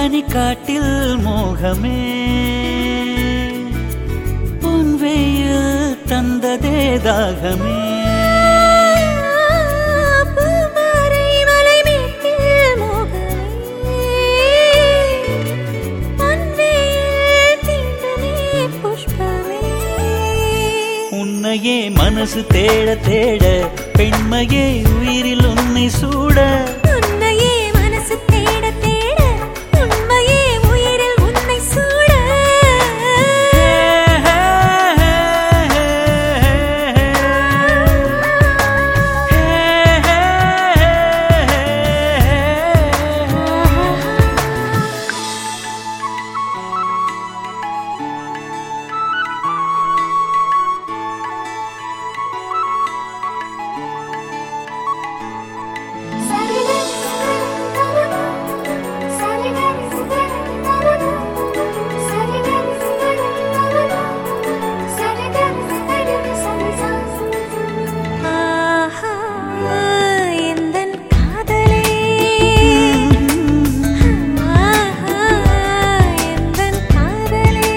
தனி காட்டில் மோகமே பொன்வெயில் தந்ததே தாகமே பூமாரை மலை மேட்டில் மோகமே பொன்வேல் தீண்டமே புஷ்பமே உன்னையே மனசு தேட தேட பெண்மையே உயிரில் உன்னை சூட உன்னையே மனசு தேட தேட உண்மையே உயிரில் உன்னை சூட ஆஹா எந்தன் காதலே ஆஹா எந்தன் காதலே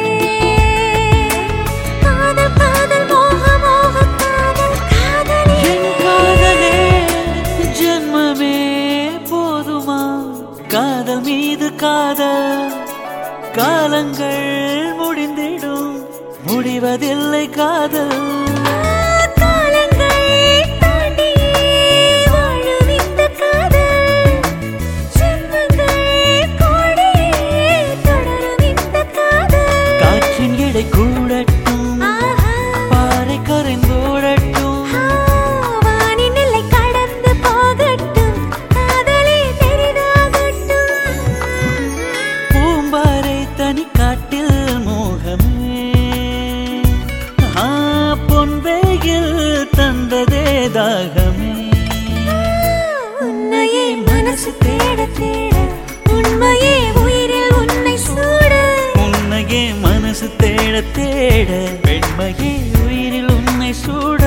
காதல் காதல் மோக மோக காதல் காதலே என் காதலே ஜென்மமே போதுமா காதல் மீது காதல் காலங்கள் முடிந்திடும் முடிவதில்லை காதல் காலங்கள் தாண்டி வாழும் இந்த காதல் ஜென்மங்கள் கோடி தொடரும் இந்த காதல் காற்றின் எடை கூடட்டும் ஆஹா பாறை கரைந்தோடட்டும் வானின் எல்லை கடந்து போகட்டும் காதலே பெரிதாகட்டும் பூம்பாறை தனி காட்டில் மோகமே ஆ, பொன்வேயில் தந்ததே தாகமே உன்னையே மனசு தேட தேட உண்மையே உயிரில் உன்னை சூட உன்னையே மனசு தேட தேட பெண்மையே உயிரில் உன்னை சூட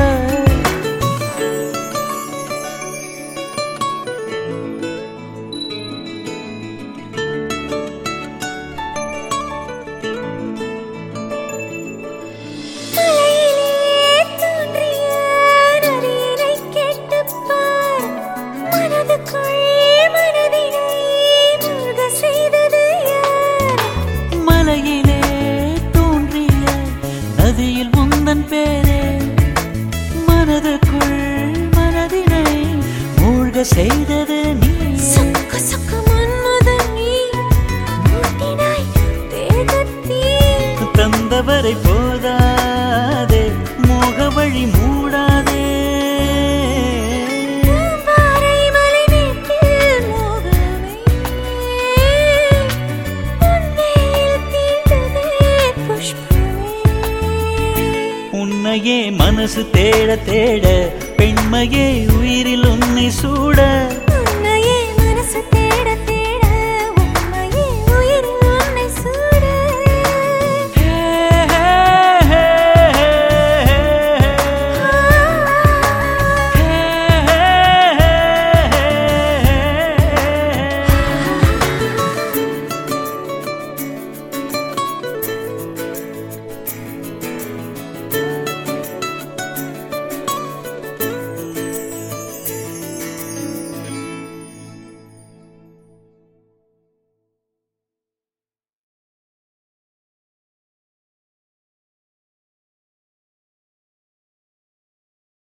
மலையிலே தோன்றிய நதியினை கேட்டுப் பார். மனதுக்குள் மனதினை மூழ்க செய்தது யார்? மலையிலே தோன்றிய நதியில் முந்தன் பேரே மனதுக்குள் மனதினை மூழ்க செய்தது நீ சொக்க சொக்க மன்மதன் நீ மூட்டினாய் தேகத்தில். தந்தவரை போதாதே மோக வழி மூடாதே பூம்பாறை மலை மேட்டில் மோகமே. பொன்வேல் தீண்டதே புஷ்பமே. உன்னையே மனசு தேட தேட பெண்மையே உயிரில் உன்னை சூட